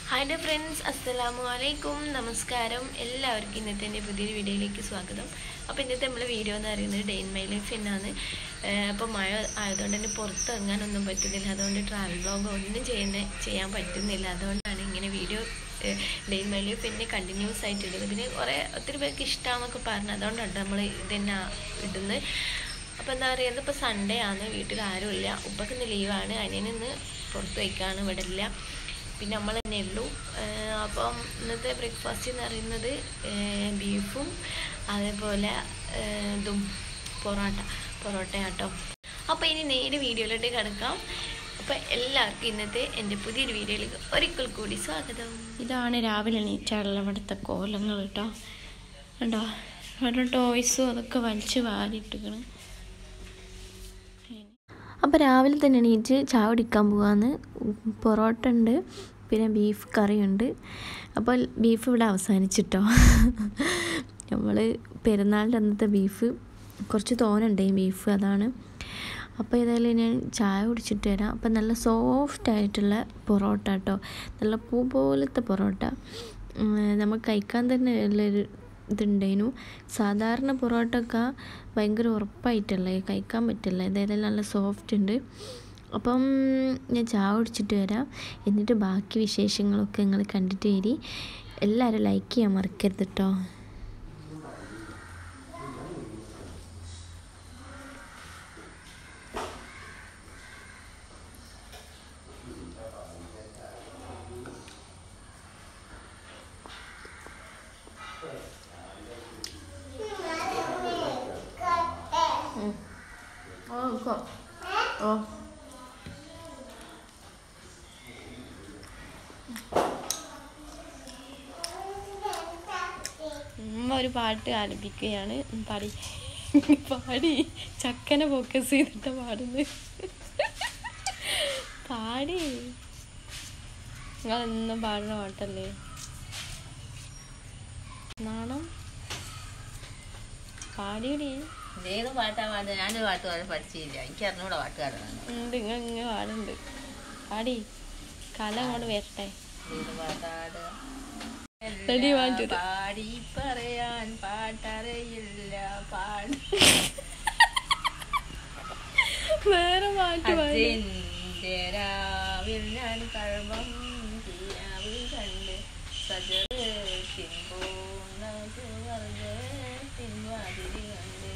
Hi day friends അസ്സലാമു അലൈക്കും നമസ്കാരം എല്ലാവർക്കും ഇന്നത്തെ എൻ്റെ പുതിയൊരു വീഡിയോയിലേക്ക് സ്വാഗതം അപ്പോൾ ഇന്നത്തെ നമ്മൾ വീഡിയോ എന്ന് പറയുന്നത് ഡേ ഇൻ മൈ ലൈഫ് എന്നാണ് അപ്പോൾ മഴ ആയതുകൊണ്ട് തന്നെ പുറത്തിറങ്ങാനൊന്നും പറ്റുന്നില്ല അതുകൊണ്ട് ട്രാവൽ വ്ലോഗ് ഒന്നും ചെയ്യുന്ന ചെയ്യാൻ പറ്റുന്നില്ല അതുകൊണ്ടാണ് ഇങ്ങനെ video day in my life എന്നെ കണ്ടിന്യൂസ് ആയിട്ട് ഇടുന്നത് പിന്നെ കുറേ ഒത്തിരി പേർക്ക് ഇഷ്ടമാണെന്നൊക്കെ പറഞ്ഞു അതുകൊണ്ടാണ് നമ്മൾ ഇതന്നെ ഇടുന്നത് അപ്പോൾ എന്താ പറയുക ഇന്നിപ്പോൾ സൺഡേ ആണ് വീട്ടിൽ ആരുമില്ല ഉപ്പക്ക് ഇന്ന് ലീവാണ് അനിയനിന്ന് പുറത്ത് വയ്ക്കാണ് ഇവിടെ ഇല്ല പിന്നെ നമ്മൾ തന്നെ ഉള്ളൂ ഏഹ് അപ്പം ഇന്നത്തെ ബ്രേക്ക്ഫാസ്റ്റ് എന്ന് പറയുന്നത് ഏഹ് ബീഫും അതേപോലെ ഏഹ് ഇതും പൊറോട്ട പൊറോട്ട ആട്ടോ അപ്പോൾ ഇനി നേരെ വീഡിയോയിലോട്ട് കിടക്കാം അപ്പോൾ എല്ലാവർക്കും ഇന്നത്തെ എൻ്റെ പുതിയൊരു വീഡിയോയിലേക്ക് ഒരിക്കൽ കൂടി സ്വാഗതം ഇതാണ് രാവിലെ എണീറ്റാളുള്ള ഇവിടുത്തെ കോലങ്ങൾ കേട്ടോ കണ്ടോ ഓരോ ടോയ്സും അതൊക്കെ വലിച്ച് വാരിയിട്ടിക്കണ് അപ്പോൾ രാവിലെ തന്നെ എണീറ്റ് ചായ കുടിക്കാൻ പോവാന്ന് പൊറോട്ട ഉണ്ട് പിന്നെ ബീഫ് കറിയുണ്ട് അപ്പോൾ ബീഫ് ഇവിടെ അവസാനിച്ചിട്ടോ നമ്മൾ പെരുന്നാളിൻ്റെ അന്നത്തെ ബീഫ് കുറച്ച് തോനുണ്ട് ഈ ബീഫ് അതാണ് അപ്പോൾ ഏതായാലും ഞാൻ ചായ കുടിച്ചിട്ട് വരാം അപ്പം നല്ല സോഫ്റ്റ് ആയിട്ടുള്ള പൊറോട്ട കേട്ടോ നല്ല പൂ പോലത്തെ പൊറോട്ട ഉം, നമുക്ക് കഴിക്കാൻ തന്നെ ഉള്ളൊരു ഇതുണ്ടായിരുന്നു സാധാരണ പൊറോട്ട ഒക്കെ ഭയങ്കര ഉറപ്പായിട്ടല്ലേ കഴിക്കാൻ പറ്റില്ല ഇതേതായാലും നല്ല സോഫ്റ്റ് ഉണ്ട് അപ്പം ഞാൻ ചായ കുടിച്ചിട്ട് വരാം എന്നിട്ട് ബാക്കി വിശേഷങ്ങളൊക്കെ നിങ്ങൾ കണ്ടിട്ട് വരി എല്ലാവരും ലൈക്ക് ചെയ്യാൻ മറക്കരുത് കേട്ടോ ഓ ഉമ്മ ഒരു പാട്ട് ആലപിക്കുകയാണ് പാടി പാടി ചക്കനെ ഫോക്കസ് ചെയ്തിട്ട് പാടുന്നു പാടി നിങ്ങളെന്നും പാടുന്ന പാട്ടല്ലേ നാണം പാടിയടി ഏത് പാട്ടാ പാടുക ഞാനൊരു പാട്ട് പാടാൻ പഠിച്ചില്ല എനിക്ക് അറിഞ്ഞൂടെ പാട്ട് പാടാനാണ് ഉണ്ട് ഇങ്ങ ഇങ്ങ പാടുണ്ട് പാടി കല അങ്ങോട്ട് വരട്ടെ ഏത് പാട്ടാടുക Ready, one, two, three. പാടി പറയാൻ പാട്ടറിയില്ല പാടി വേറെ പാട്ട് പാടി അച്ഛൻ്റെ രാവിൽ ഞാൻ കഴമ്പം തീരാവിൽ കണ്ട് സജറത്തിൻ പൂർണ്ണ പിൻവാതിരി കണ്ട്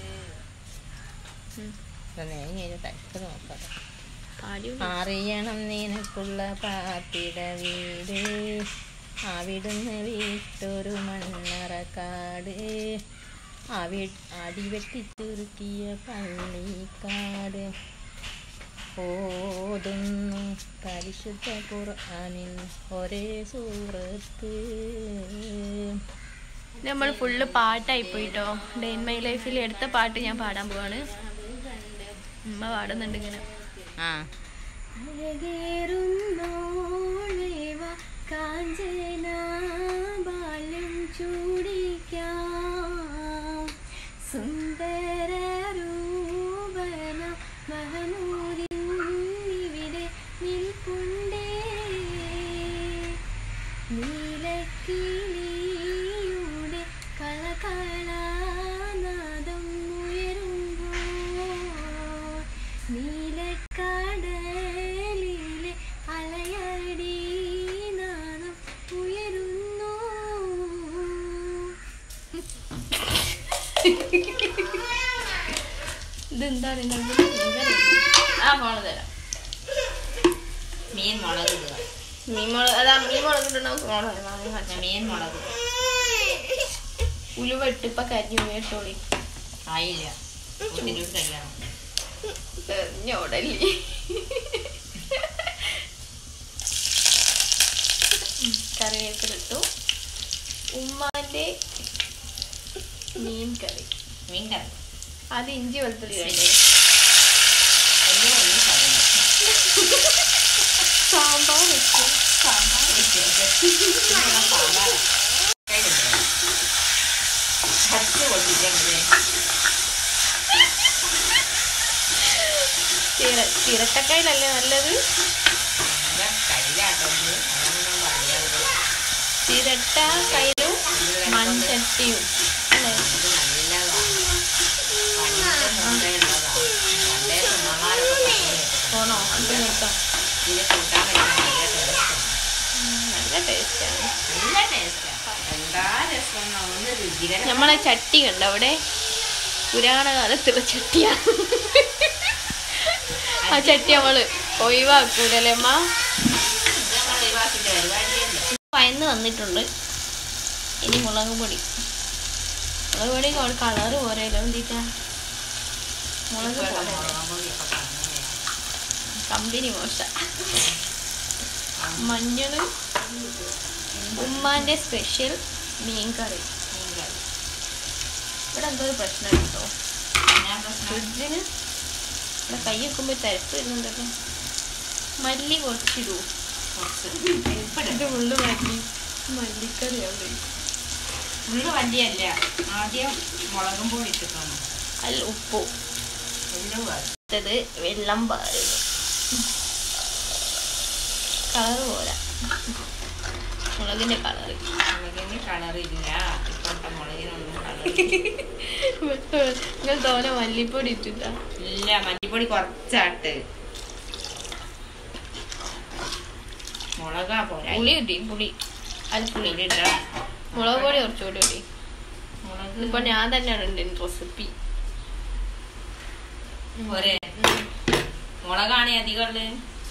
ഞാൻ തയ്ച്ചു നോക്കാം പാടി അറിയണം നിനക്കുള്ള പാത്തിട വീട് അവിടുന്ന് വീട്ടൊരു മണ്ണറക്കാട് അവി അടിവെട്ടി ചുരുക്കിയ പള്ളിക്കാട് ഓതുന്നു പരിശുദ്ധ ഖുർആനിൽ ഒരേ സൂറത്ത് നമ്മൾ ഫുള്ള് പാട്ടായി പോയിട്ടോ ഡേ ഇൻ മൈ ലൈഫിൽ എടുത്ത പാട്ട് ഞാൻ പാടാൻ പോവാണ് ഉമ്മ പാടുന്നുണ്ട് ഇങ്ങനെ ആ കാഞ്ചന ബാല്യം ചൂടിക്കാം സുന്ദര രൂപന മഹമൂരിൻ ഇവിടെ നിൽപ്പുണ്ടേ നീലക്കിളിയുടെ കളകളാനാദം ഉയരുമ്പോൾ നീലക്കടലിലെ അലയടി നാദം ഉയരുന്നു ഇതെന്താ നിങ്ങളുടെ ആ ഫോണ് തരാം മീൻ മുളക് ഇടുക മീൻ മുളക് അതാ മീൻ മുളക് ഇടണ ഫോൺ മീൻ മുളക് ഉലുവ ഇട്ട് ഇപ്പൊ കരിഞ്ഞു കേട്ടോളി ആയില്ല ഒത്തിരി കഴിക്കണം ഞോടല്ലേ കറിവേപ്പിലിട്ടു ഉമ്മാന്റെ മീൻ കറി മീൻ കറി അത് ഇഞ്ചി വെളുത്തുള്ളി വേണ്ടേ എല്ലാം ഒന്നും സാധനം സാമ്പാർ വെച്ചു സാമ്പാർ സാമ്പാർ പച്ച പൊട്ടിച്ചെങ്കിലേ ചിര ചിരട്ടക്കായിലല്ലേ നല്ലത് കയ്യിലാട്ടോ അതാണ് ഞാൻ പറയാറ് ചിരട്ട കയ്യിലും മൺചട്ടിയും അല്ലേ ഇത് നല്ലതാണ് പണ്ട് മുമ്പേ ഉള്ളതാ പണ്ടേ തിന്നമാരൊക്കെ പറഞ്ഞു പോണോ ഇത് നിർത്താം ഇത് കൂട്ടാൻ പറ്റുന്ന നല്ല ടേസ്റ്റ് നല്ല ടേസ്റ്റാണ് നല്ല ടേസ്റ്റാ എന്താ രസം ഒന്ന് രുചികരം നമ്മളെ ചട്ടി കണ്ടോ അവിടെ പുരാണ കാലത്തുള്ള ചട്ടിയാണ് ആ ചട്ടി നമ്മള് ഒഴിവാക്കൂലല്ലേ അമ്മ നമ്മൾ ഒഴിവാക്കിന്റെ പരിപാടിയല്ലേ പയന്ന് വന്നിട്ടുണ്ട് ഇനി മുളക് പൊടി മുളക് പൊടി കളറ് പോരല്ലോ എന്തിട്ടാ മുളക് ഇപ്പോഴത്തെ പോലെ മുളകും പൊടിയൊക്കെ പറഞ്ഞേ കമ്പനി മോശ മഞ്ഞള് ഉമ്മാന്റെ സ്പെഷ്യൽ മീൻ കറി ഇവിടെ എന്തോ ഒരു പ്രശ്നം കേട്ടോ ഞാൻ പ്രശ്നം ഫ്രിഡ്ജിന് ഇവിടെ കൈ വെക്കുമ്പോൾ തിരക്ക് വരുന്നുണ്ടല്ലോ മല്ലി കുറച്ചിടൂ കുറച്ച് ഇത് ഉള്ളു മല്ലി മല്ലിക്കറിയാണ് ഉള്ളു വണ്ടിയല്ല ആദ്യം മുളകും പൊടി ഇട്ടിട്ടാണ് അല്ല ഉപ്പു എല്ലാം അടുത്തത് വെള്ളം പാരുന്നു കളറ് പോരാ മുളകിന്റെ കളറ് മുളകിന് കളറില്ല ഇപ്പോഴത്തെ മുളകിനൊന്നും കളർ നിങ്ങൾ തോനെ മല്ലിപ്പൊടി ഇട്ടിട്ടാ ഇല്ല മല്ലിപ്പൊടി കുറച്ചാട്ട് മുളകാ പോരാ പുളി കിട്ടി പുളി അത് പുളി പുളിയിട്ട മുളക് പൊടി കുറച്ചുകൂടി കിട്ടി മുളക് ഇപ്പൊ ഞാൻ തന്നെയാണ് ഉണ്ട് റെസിപ്പി പോരെ മുളകാണ് അധികം ഉള്ളത്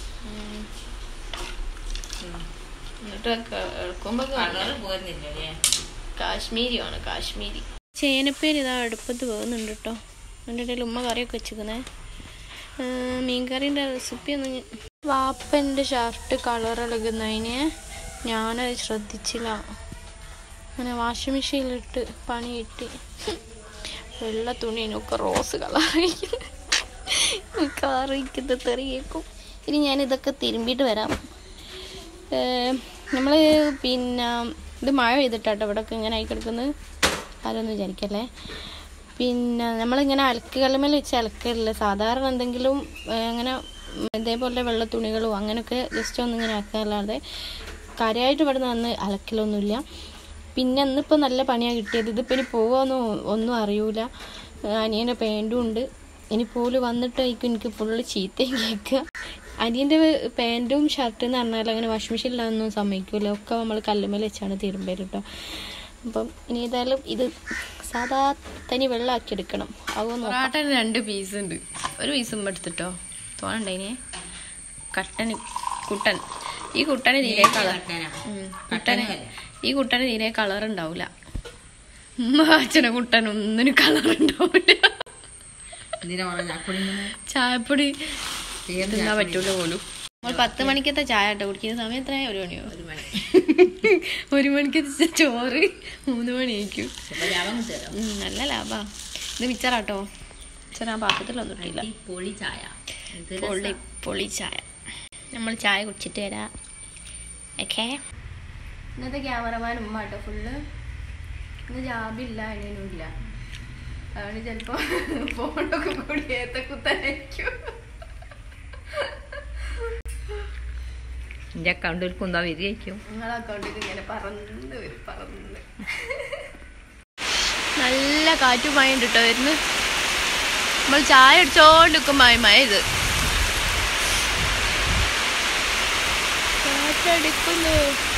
എന്നിട്ട് ഇളക്കുമ്പോ കളർ പോരുന്നില്ലല്ലേ കാശ്മീരി ആണ് കാശ്മീരി ചേനപ്പേര് ഇതാ അടുപ്പത്ത് പോകുന്നുണ്ട് കേട്ടോ അതിൻ്റെ ഇടയിൽ ഉമ്മ കറിയൊക്കെ വെച്ചിരിക്കുന്നേ മീൻകറിൻ്റെ റെസിപ്പി ഒന്നും ഞാൻ- വാപ്പൻ്റെ ഷർട്ട് കളർ ഇളകുന്നതിന് ഞാനത് ശ്രദ്ധിച്ചില്ല അങ്ങനെ വാഷിംഗ് മെഷീനിലിട്ട് പണി കിട്ടി വെള്ള തുണിയൊക്കെ റോസ് കളറിക്കുന്നത് കറിക്കുന്നത് തെറി കേൾക്കും ഇനി ഞാൻ ഇതൊക്കെ തിരുമ്പിയിട്ട് വരാം നമ്മൾ പിന്നെ ഇത് മഴ പെയ്തിട്ടാട്ടോ ഇവിടെയൊക്കെ ഇങ്ങനെ ആയി കിടക്കുന്നത് ആരൊന്നും വിചാരിക്കല്ലേ പിന്നെ നമ്മളിങ്ങനെ അലക്ക് കല്ലുമേൽ വെച്ച് അലക്കലില്ല സാധാരണ എന്തെങ്കിലും ഏ, അങ്ങനെ ഇതേപോലെ വെള്ള തുണികളോ അങ്ങനെയൊക്കെ ജസ്റ്റ് ഒന്നിങ്ങനെ ആക്കാനല്ലാതെ കാര്യമായിട്ട് ഇവിടെ നിന്ന് അലക്കലൊന്നുമില്ല പിന്നെ ഇന്നിപ്പോൾ നല്ല പണിയാണ് കിട്ടിയത് ഇതിപ്പോൾ ഇനി പോവാന്നോ ഒന്നും അറിയൂല അനിയൻ്റെ പാൻറ്റും ഉണ്ട് ഇനി പോലും വന്നിട്ടായിരിക്കും എനിക്ക് ഫുള്ള് ചീത്തയും കേൾക്കുക അനിയൻ്റെ പാൻറ്റും ഷർട്ടും എന്ന് പറഞ്ഞാൽ അങ്ങനെ വാഷിംഗ് മെഷീനിലൊന്നും സമ്മതിക്കില്ല ഒക്കെ നമ്മൾ കല്ലുമേൽ വെച്ചാണ് തിരുമ്പല് കേട്ടോ അപ്പം ഇനി ഏതായാലും ഇത് സാധാ തനി വെള്ളമാക്കി എടുക്കണം അതൊന്നും പൊറാട്ടന് രണ്ട് പീസ് ഉണ്ട് ഒരു പീസും എടുത്തിട്ടോ തോന്നണ്ടേനെ കട്ടന് കുട്ടൻ ഈ കുട്ടന് തീരെ കളർ കട്ടനാ ഉം. കുട്ടന് ഈ കുട്ടന് തീരെ കളർ ഉണ്ടാവില്ല ഉമ്മ അച്ഛനെ കുട്ടൻ ഒന്നിനും കളർ ഉണ്ടാവില്ല എന്തിനാ മുളക് ചാക്കുടിങ്ങനെ ചായപ്പൊടി തീർന്ന് തിന്നാൻ പറ്റൂല പോലും നമ്മൾ പത്ത് മണിക്കത്തെ ചായ കേട്ടോ കുടിക്കുന്ന സമയം എത്രയാ ഒരു മണിയോ ഒരു മണി ഒരു മണിക്കത്തെ ചോറ് മൂന്ന് മണിയായിരിക്കും ചിലപ്പോൾ ലാഭം കിട്ടുമല്ലോ ഉം, നല്ല ലാഭാ ഇത് മിച്ചറാട്ടോ മിച്ചർ ആ പാത്രത്തിലൊന്നും ഇട്ടില്ല പൊളി ചായ ഇത് പൊള്ളി പൊളി ചായ നമ്മൾ ചായ കുടിച്ചിട്ട് വരാം ഓക്കെ ഇന്നത്തെ ക്യാമറമാൻ ഉമ്മ കേട്ടോ ഫുള്ള് ഇന്ന് ജാബില്ല അതിനും ഇല്ല അതുകൊണ്ട് ചിലപ്പോ ഫോണൊക്കെ കൂടി ഏത്തക്കുത്തായിരിക്കും എൻ്റെ അക്കൗണ്ടിൽ കുന്താ വരികയായിരിക്കും നിങ്ങളെ അക്കൗണ്ടിൽ ഇങ്ങനെ പറന്ന് വരും പറന്ന് നല്ല കാറ്റും മഴ ഉണ്ട് കേട്ടോ വരുന്നു നമ്മൾ ചായ അടിച്ചോണ്ടിരിക്കും മഴ മഴ ഇത് കാറ്റടിക്കുന്നു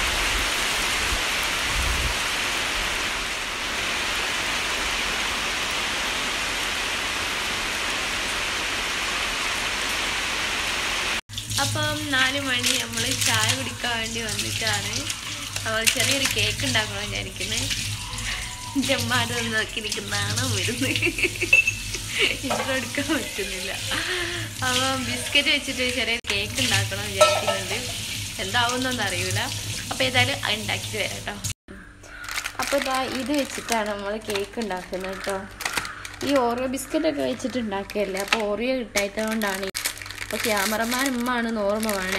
അപ്പം നാല് മണി നമ്മൾ ചായ കുടിക്കാൻ വേണ്ടി വന്നിട്ടാണ് അപ്പോൾ ചെറിയൊരു കേക്ക് ഉണ്ടാക്കണം വിചാരിക്കുന്നത് ജമ്മാട് നോക്കി നിൽക്കുന്നതാണ് വരുന്നത് ഇൻട്രോ എടുക്കാൻ പറ്റുന്നില്ല അപ്പം ബിസ്ക്കറ്റ് വെച്ചിട്ട് ചെറിയ കേക്ക് ഉണ്ടാക്കണം വിചാരിക്കുന്നുണ്ട് എന്താവുന്നൊന്നും അറിയൂല അപ്പോൾ ഏതായാലും അത് ഉണ്ടാക്കിയിട്ട് വരാം കേട്ടോ അപ്പോൾ ഇതാ ഇത് വെച്ചിട്ടാണ് നമ്മൾ കേക്ക് ഉണ്ടാക്കുന്നത് കേട്ടോ ഈ ഓറിയോ ബിസ്ക്കറ്റൊക്കെ വെച്ചിട്ട് ഉണ്ടാക്കിയല്ലേ അപ്പോൾ ഓറിയോ കിട്ടാത്തതുകൊണ്ടാണ് അപ്പോൾ ക്യാമറമാൻ ഉമ്മാണ് ഓർമ്മ വേണേ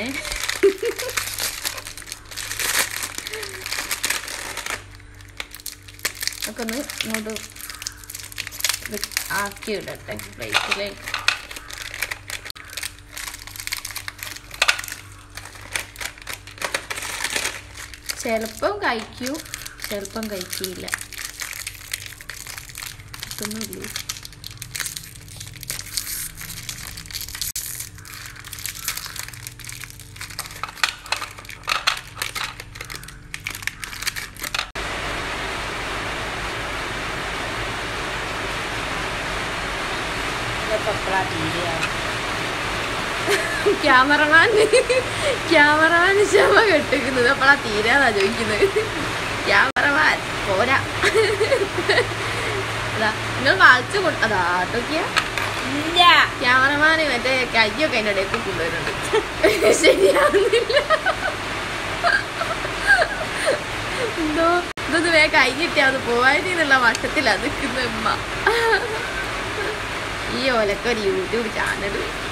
ഒക്കെ ഒന്ന് ഇങ്ങോട്ട് വെ- ആക്കി ഇടട്ടെ പ്ലേറ്റിലേക്ക് ചിലപ്പം കഴിക്കൂ ചിലപ്പം കഴിക്കില്ല ഒന്നുമില്ലേ ഇതൊക്കെ എപ്പോഴാ തീരുക ക്യാമറമാൻ ക്യാമറമാൻ ക്ഷമ കെട്ടിക്കുന്നത് അപ്പോഴാ തീരാന്നാ ചോദിക്കുന്നത് ക്യാമറമാൻ പോരാ അതാ നിങ്ങൾ വായിച്ചു കൊണ്ട് അതാ ആട്ടോക്കിയ ഇല്ല ക്യാമറമാന് മറ്റേ കയ്യൊക്കെ അതിൻ്റെ ഇടയ്ക്ക് കൊണ്ടുവരുന്നുണ്ട് ശരിയാവുന്നില്ല എന്തോ ഇതൊന്ന് വേഗം കഴിഞ്ഞിട്ടേ അത് പോവാനുള്ള വശത്തിലാ നിൽക്കുന്ന ഉമ്മ ഈ ഓലക്ക് ഒരു യൂട്യൂബ് ചാനൽ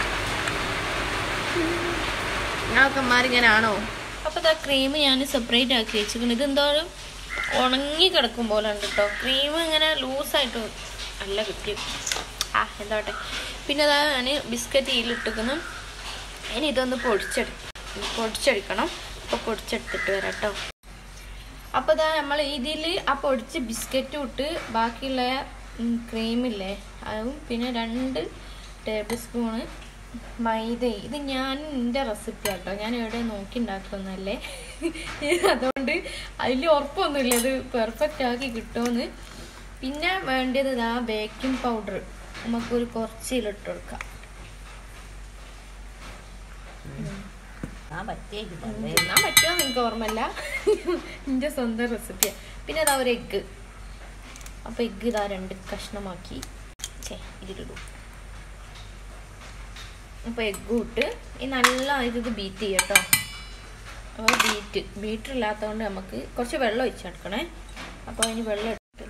നിങ്ങളൊക്കെ മാറിങ്ങനാണോ അപ്പോൾ ഇതാ ക്രീം ഞാൻ സെപ്പറേറ്റ് ആക്കി വെച്ചിരിക്കുന്നത് ഇതെന്തോരം ഉണങ്ങി കിടക്കും പോലെ ഉണ്ട് കേട്ടോ ക്രീം ഇങ്ങനെ ലൂസായിട്ട് നല്ല കിട്ടി ആ എന്താവട്ടെ പിന്നെ അതാ ഞാൻ ബിസ്ക്കറ്റ് ഇതിലിട്ടിക്കുന്നു ഇനി ഇതൊന്ന് പൊടിച്ചെടു പൊടിച്ചെടുക്കണം അപ്പോൾ പൊടിച്ചെടുത്തിട്ട് വരാം കേട്ടോ അപ്പോൾ ഇതാ നമ്മൾ ഇതിൽ ആ പൊടിച്ച് ബിസ്ക്കറ്റും ഇട്ട് ബാക്കിയുള്ള ക്രീമില്ലേ അതും പിന്നെ രണ്ട് ടേബിൾ സ്പൂണ് മൈദ ഇത് ഞാൻ എൻ്റെ റെസിപ്പി ആട്ടോ ഞാൻ എവിടെ നോക്കി ഉണ്ടാക്കുന്നല്ലേ അതുകൊണ്ട് അതിൽ ഉറപ്പൊന്നുമില്ല ഇത് പെർഫെക്റ്റ് ആക്കി കിട്ടുമെന്ന് പിന്നെ വേണ്ടത് ഇതാ ബേക്കിംഗ് പൗഡർ നമുക്കൊരു കുറച്ച് ഇതിലിട്ട് കൊടുക്കാം ആ പറ്റിയേക്കില്ല തിന്നാൻ പറ്റുമോ എനിക്ക് ഓർമ്മയില്ല എൻ്റെ സ്വന്തം റെസിപ്പിയാണ് പിന്നെ അതാ ഒരു എഗ്ഗ് അപ്പോൾ എഗ്ഗ് ഇതാ രണ്ട് കഷ്ണമാക്കി ചേ ഇതിലിടും അപ്പോൾ എഗ്ഗും ഇട്ട് ഈ നല്ല ഇത് ബീറ്റ് ചെയ്യും കേട്ടോ അപ്പോൾ ബീറ്റ് ബീറ്റർ ഇല്ലാത്തതുകൊണ്ട് നമുക്ക് കുറച്ച് വെള്ളം ഒഴിച്ചെടുക്കണേ അപ്പോൾ അതിന് വെള്ളം ഇട്ടിട്ട്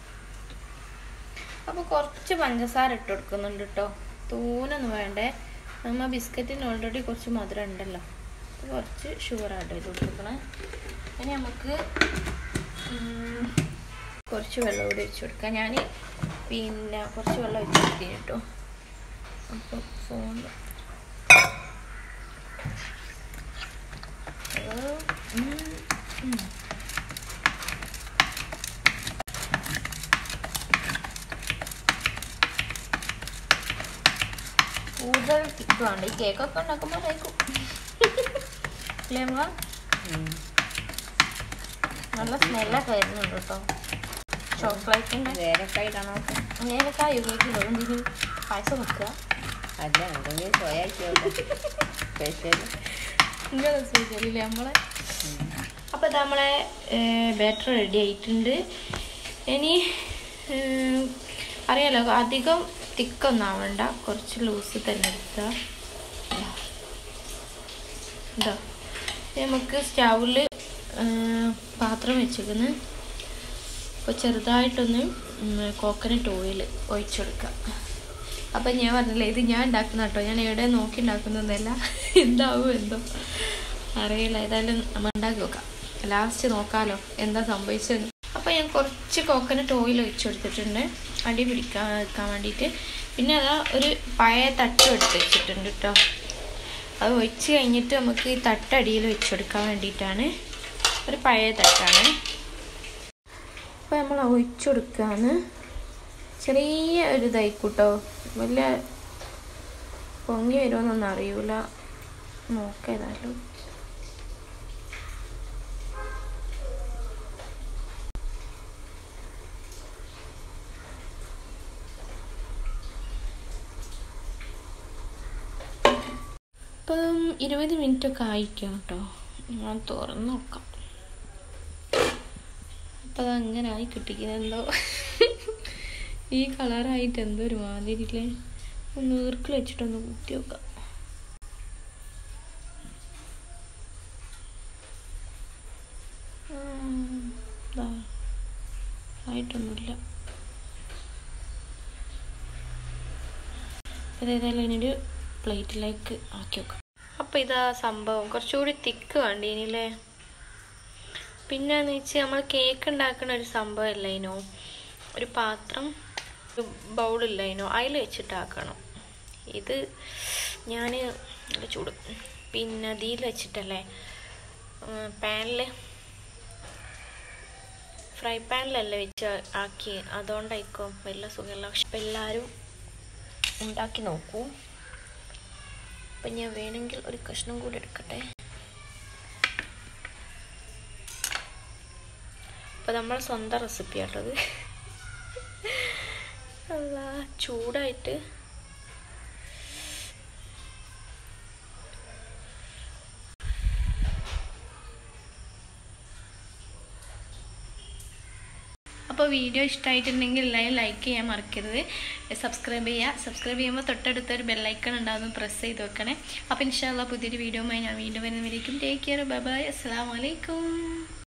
അപ്പോൾ കുറച്ച് പഞ്ചസാര ഇട്ട് കൊടുക്കുന്നുണ്ട് കേട്ടോ തൂനൊന്നും വേണ്ടേ നമ്മ ബിസ്ക്കറ്റിന് ഓൾറെഡി കുറച്ച് മധുരം ഉണ്ടല്ലോ അപ്പോൾ കുറച്ച് ഷുഗർ ആഡ് ചെയ്ത് കൊടുക്കണേ ഇനി നമുക്ക് ഉം, കുറച്ച് വെള്ളം കൂടി ഒഴിച്ച് കൊടുക്കാം ഞാൻ പിന്നെ കുറച്ച് വെള്ളം ഒഴിച്ച് കൊടുത്തിന് കേട്ടോ അപ്പം ഫോൺ കൂടുതൽ തിക്കുവാണ്ട് ഈ കേക്കൊക്കെ ഉണ്ടാക്കുമ്പോൾ കഴിക്കും അല്ലേ അമ്മ നല്ല സ്മെല്ലൊക്കെ വരുന്നുണ്ട് കേട്ടോ ചോക്ലേറ്റിൻ്റെ വേരക്കായിട്ടാണോ ഏലക്കായോ കേക്കിലോ എന്തിന് പായസം വെക്കുക അല്ല എന്തെങ്കിലും സോയാക്കിയോണ്ട് സ്പെഷ്യൽ നിങ്ങളെ സ്പെഷ്യലില്ലേ നമ്മളെ അപ്പോൾ നമ്മളെ ബാറ്റർ റെഡി ആയിട്ടുണ്ട് ഇനി ഏർ, അറിയാലോ അധികം തിക്കൊന്നും ആവണ്ട കുറച്ച് ലൂസ് തന്നെ എടുക്കുക ഇതാ ഇനി നമുക്ക് സ്റ്റൗവിൽ പാത്രം വെച്ചിരിക്കുന്നു അപ്പോൾ ചെറുതായിട്ടൊന്ന് കോക്കനട്ട് ഓയിൽ ഒഴിച്ചെടുക്കുക അപ്പം ഞാൻ പറഞ്ഞില്ലേ ഇത് ഞാൻ ഉണ്ടാക്കുന്ന കേട്ടോ ഞാൻ എവിടെ നോക്കി ഉണ്ടാക്കുന്നതല്ല എന്താവും എന്തോ അറിയില്ല ഏതായാലും നമ്മൾ ഉണ്ടാക്കി നോക്കാം ലാസ്റ്റ് നോക്കാമല്ലോ എന്താ സംഭവിച്ചത് അപ്പോൾ ഞാൻ കുറച്ച് കോക്കനട്ട് ഓയിൽ ഒഴിച്ചു കൊടുത്തിട്ടുണ്ട് അടി പിടിക്കാൻ വെക്കാൻ വേണ്ടിയിട്ട് പിന്നെ അതാ ഒരു പഴയ തട്ടും എടുത്ത് വെച്ചിട്ടുണ്ട് കേട്ടോ അത് ഒഴിച്ച് കഴിഞ്ഞിട്ട് നമുക്ക് ഈ തട്ടടിയിൽ വെച്ചെടുക്കാൻ വേണ്ടിയിട്ടാണ് ഒരു പഴയ തട്ടാണ് അപ്പോൾ നമ്മൾ ഒഴിച്ചു കൊടുക്കുകയാണ് ചെറിയ ഒരു ഇതായിക്കൂട്ടോ വലിയ പൊങ്ങി വരുമെന്നൊന്നും അറിയൂല നോക്കേതായാലും ഇപ്പം ഇരുപത് മിനിറ്റ് ഒക്കെ ആയിക്കാം കേട്ടോ ഞാൻ തുറന്ന് നോക്കാം അപ്പം അതങ്ങനെ ആയി കിട്ടിക്കുന്നത് എന്തോ ഈ കളറായിട്ട് എന്തോ ഒരു മാതിരില്ലേ ഒന്ന് ഈർക്കിൽ വെച്ചിട്ടൊന്ന് കുത്തി നോക്കാം ഉം, ദാ, ആയിട്ടൊന്നുമില്ല ഇത് ഏതായാലും ഇനിയൊരു പ്ലേറ്റിലേക്ക് ആക്കി വെക്കാം അപ്പോൾ ഇതാ സംഭവം കുറച്ചുകൂടി തിക്ക് വേണ്ടീനില്ലേ പിന്നെന്ന് വെച്ചാൽ നമ്മൾ കേക്ക് ഉണ്ടാക്കുന്ന ഒരു സംഭവം ഇല്ലേനോ ഒരു പാത്രം ഒരു ബൗളില്ലേനോ അതിൽ വെച്ചിട്ടാക്കണം ഇത് ഞാൻ ചൂട് പിന്നെ അതിൽ വെച്ചിട്ടല്ലേ പാനിൽ ഫ്രൈ പാനിലല്ല വെച്ച് ആക്കി അതുകൊണ്ടായിരിക്കും വലിയ സുഖമില്ല പക്ഷെ ഇപ്പം എല്ലാവരും ഉണ്ടാക്കി നോക്കൂ അപ്പം ഞാൻ വേണമെങ്കിൽ ഒരു കഷ്ണം കൂടി എടുക്കട്ടെ അപ്പോൾ നമ്മൾ സ്വന്തം റെസിപ്പി ആട്ടത് അല്ല ചൂടായിട്ട് അപ്പോൾ വീഡിയോ ഇഷ്ടമായിട്ടുണ്ടെങ്കിൽ എല്ലാവരും ലൈക്ക് ചെയ്യാൻ മറക്കരുത് സബ്സ്ക്രൈബ് ചെയ്യുക സബ്സ്ക്രൈബ് ചെയ്യുമ്പോൾ തൊട്ടടുത്തൊരു ബെല്ലൈക്കൺ ഉണ്ടാകുന്ന പ്രസ് ചെയ്ത് വെക്കണേ അപ്പോൾ ഇൻഷാല്ല പുതിയൊരു വീഡിയോയുമായി ഞാൻ വീണ്ടും വരുന്നവരേക്കും ടേക്ക് കെയർ ബൈ ബൈ അസ്സാം വലൈക്കും